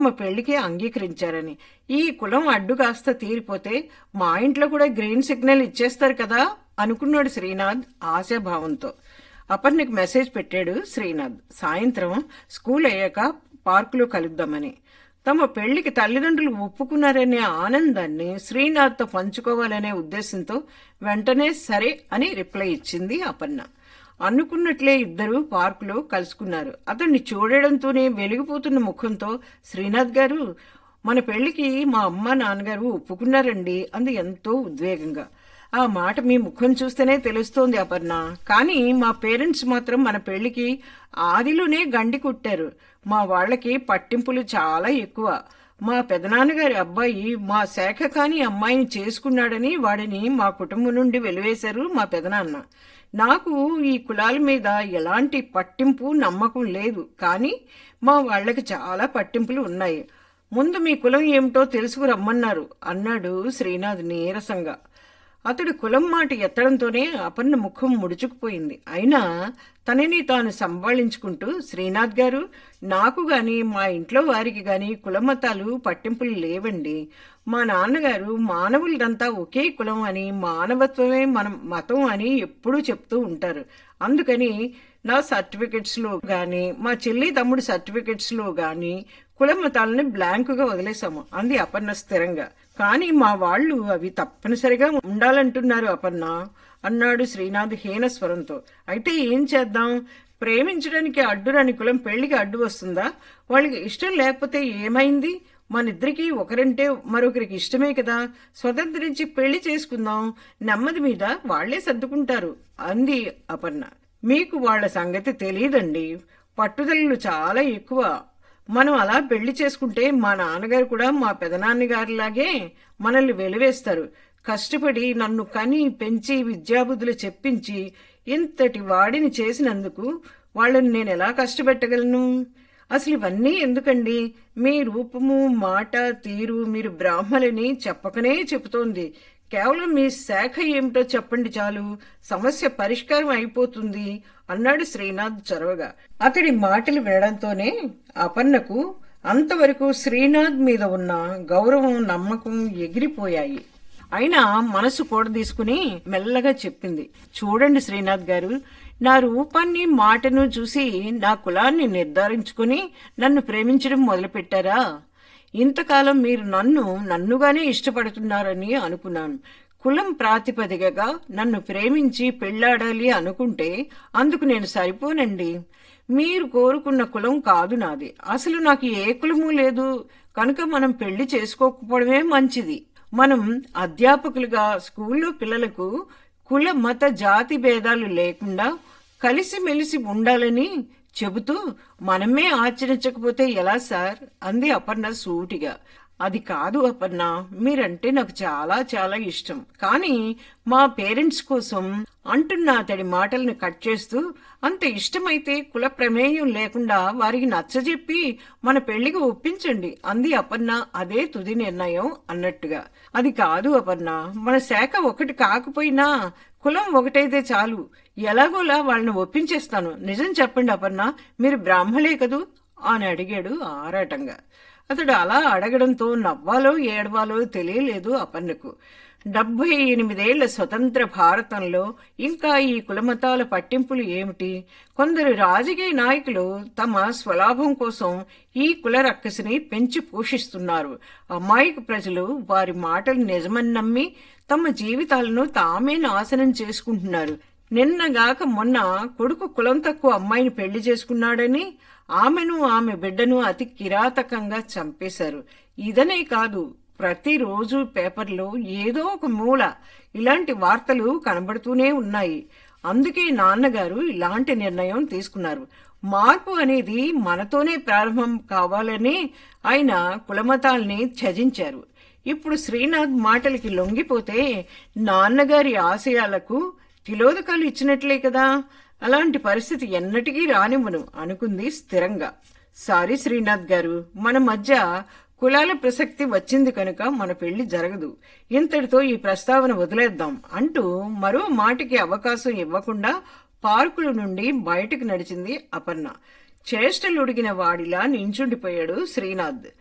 మా పెళ్లికి అంగీకరించారని ఈ కులం అడ్డు కాస్త తీరిపోతే మా ఇంట్లో కూడా గ్రీన్ సిగ్నల్ ఇచ్చేస్తారు కదా అనుకున్నాడు శ్రీనాథ్ ఆశాభావంతో అపర్ణకి మెసేజ్ పెట్టాడు శ్రీనాథ్ సాయంత్రం స్కూల్ అయ్యాక పార్కులో కలుద్దామని తమ పెళ్లికి తల్లిదండ్రులు ఒప్పుకున్నారనే ఆనందాన్ని శ్రీనాథ్తో పంచుకోవాలనే ఉద్దేశంతో వెంటనే సరే అని రిప్లై ఇచ్చింది అపర్ణ అనుకున్నట్లే ఇద్దరు పార్కులో కలుసుకున్నారు అతన్ని చూడడంతోనే వెలిగిపోతున్న ముఖంతో శ్రీనాథ్ గారు మన పెళ్లికి మా అమ్మ నాన్నగారు ఒప్పుకున్నారండి అంది ఎంతో ఉద్వేగంగా ఆ మాట మీ ముఖం చూస్తేనే తెలుస్తోంది అపర్ణ కానీ మా పేరెంట్స్ మాత్రం మన పెళ్లికి ఆదిలోనే గండి కుట్టారు మా వాళ్ళకి పట్టింపులు చాలా ఎక్కువ మా పెదనాన్నగారి అబ్బాయి మా శాఖ కాని అమ్మాయిని చేసుకున్నాడని వాడిని మా కుటుంబం నుండి వెలివేశారు మా పెదనాన్న నాకు ఈ కులాల మీద ఎలాంటి పట్టింపు నమ్మకం లేదు కానీ మా వాళ్ళకి చాలా పట్టింపులు ఉన్నాయి ముందు మీ కులం ఏమిటో తెలుసుకురమ్మన్నారు అన్నాడు శ్రీనాథ్ నీరసంగా అతడు కులం మాట ఎత్తడంతోనే అపర్ణ ముఖం ముడుచుకుపోయింది అయినా తనని తాను సంభాళించుకుంటూ శ్రీనాథ్ గారు నాకు గాని మా ఇంట్లో వారికి గాని కులమతాలు పట్టింపులు లేవండి మా నాన్నగారు మానవులదంతా ఒకే కులం అని మానవత్వమే మనం మతం అని ఎప్పుడూ చెప్తూ ఉంటారు అందుకని నా సర్టిఫికెట్స్ లో గాని మా చెల్లి తమ్ముడి సర్టిఫికెట్స్ లో గాని కుల మతాలని బ్లాంక్ గా వదిలేశాము అంది అపర్ణ స్థిరంగా కానీ మా వాళ్ళు అవి తప్పనిసరిగా ఉండాలంటున్నారు అపర్ణ అన్నాడు శ్రీనాథ్ హీన స్వరంతో అయితే ఏం చేద్దాం ప్రేమించడానికి అడ్డురాని కులం పెళ్లికి అడ్డు వస్తుందా వాళ్ళకి ఇష్టం లేకపోతే ఏమైంది మనిద్దరికి ఒకరంటే మరొకరికి ఇష్టమే కదా స్వతంత్రించి పెళ్లి చేసుకుందాం నెమ్మది మీద వాళ్లే సర్దుకుంటారు అంది అపర్ణ మీకు వాళ్ళ సంగతి తెలియదండి పట్టుదలలు చాలా ఎక్కువ మనం అలా పెళ్లి చేసుకుంటే మా నాన్నగారు కూడా మా పెదనాన్నగారిలాగే మనల్ని వెలివేస్తారు కష్టపడి నన్ను కని పెంచి విద్యాబుద్ధులు చెప్పించి ఇంతటి వాడిని చేసినందుకు వాళ్ళని నేను ఎలా కష్టపెట్టగలను అసలు ఇవన్నీ ఎందుకండి మీ రూపము మాట తీరు మీరు బ్రాహ్మలని చెప్పకనే చెబుతోంది కేవలం మీ శాఖ ఏమిటో చెప్పండి చాలు సమస్య పరిష్కారం అయిపోతుంది అన్నాడు శ్రీనాథ్ చొరవగా అతడి మాటలు వినడంతోనే అపర్ణకు అంతవరకు శ్రీనాథ్ మీద ఉన్న గౌరవం నమ్మకం ఎగిరిపోయాయి అయినా మనసు కూడా తీసుకుని మెల్లగా చెప్పింది చూడండి శ్రీనాథ్ గారు నా రూపాన్ని మాటను చూసి నా కులాన్ని నిర్ధారించుకుని నన్ను ప్రేమించడం మొదలుపెట్టారా ఇంతకాలం మీరు నన్ను నన్నుగానే ఇష్టపడుతున్నారని అనుకున్నాను కులం ప్రాతిపదికగా నన్ను ప్రేమించి పెళ్లాడాలి అనుకుంటే అందుకు నేను సరిపోనండి మీరు కోరుకున్న కులం కాదు నాది అసలు నాకు ఏ కులము లేదు కనుక మనం పెళ్లి చేసుకోకపోవడమే మంచిది మనం అధ్యాపకులుగా స్కూల్లో పిల్లలకు కుల మత జాతి భేదాలు లేకుండా కలిసిమెలిసి ఉండాలని చెబుతూ మనమే ఆచరించకపోతే ఎలా సార్ అంది అపర్ణ సూటిగా అది కాదు అపర్ణ మీరంటే నాకు చాలా చాలా ఇష్టం కానీ మా పేరెంట్స్ కోసం అంటున్న అతడి మాటలను కట్ చేస్తూ అంత ఇష్టమైతే కుల ప్రమేయం లేకుండా వారికి నచ్చజెప్పి మన పెళ్లికి ఒప్పించండి అంది అపర్ణ అదే తుది నిర్ణయం అన్నట్టుగా అది కాదు అపర్ణ మన శాఖ ఒకటి కాకపోయినా కులం ఒకటైతే చాలు ఎలాగోలా వాళ్ళని ఒప్పించేస్తాను నిజం చెప్పండి అపర్ణ మీరు బ్రాహ్మలే కదూ అని అడిగాడు ఆరాటంగా అతడు అలా అడగడంతో నవ్వాలో ఏడవాలో తెలియలేదు అపర్ణకు డెబ్బై ఎనిమిదేళ్ల స్వతంత్ర భారతంలో ఇంకా ఈ కులమతాల పట్టింపులు ఏమిటి కొందరు రాజకీయ నాయకులు తమ స్వలాభం కోసం ఈ కుల రక్కసిని పెంచి పోషిస్తున్నారు అమాయక ప్రజలు వారి మాటలు నిజమని నమ్మి తమ జీవితాలను తామే నాశనం చేసుకుంటున్నారు నిన్నగాక మొన్న కొడుకు కులం తక్కువ అమ్మాయిని పెళ్లి చేసుకున్నాడని ఆమెను ఆమె బిడ్డను అతి కిరాతకంగా చంపేశారు ఇదనే కాదు ప్రతిరోజు పేపర్లో ఏదో ఒక మూల ఇలాంటి వార్తలు కనబడుతూనే ఉన్నాయి అందుకే నాన్నగారు ఇలాంటి నిర్ణయం తీసుకున్నారు మార్పు అనేది మనతోనే ప్రారంభం కావాలని ఆయన కులమతాల్ని త్యజించారు ఇప్పుడు శ్రీనాథ్ మాటలకి లొంగిపోతే నాన్నగారి ఆశయాలకు తిలోదకాలు ఇచ్చినట్లే కదా అలాంటి పరిస్థితి ఎన్నటికీ రానివ్వను అనుకుంది స్థిరంగా సారీ శ్రీనాథ్ గారు మన మధ్య కులాల ప్రసక్తి వచ్చింది కనుక మన పెళ్లి జరగదు ఇంతటితో ఈ ప్రస్తావన వదిలేద్దాం అంటూ మరో మాటికి అవకాశం ఇవ్వకుండా పార్కుల నుండి బయటకు నడిచింది అపర్ణ చేష్టలుడిగిన వాడిలా నించుండిపోయాడు శ్రీనాథ్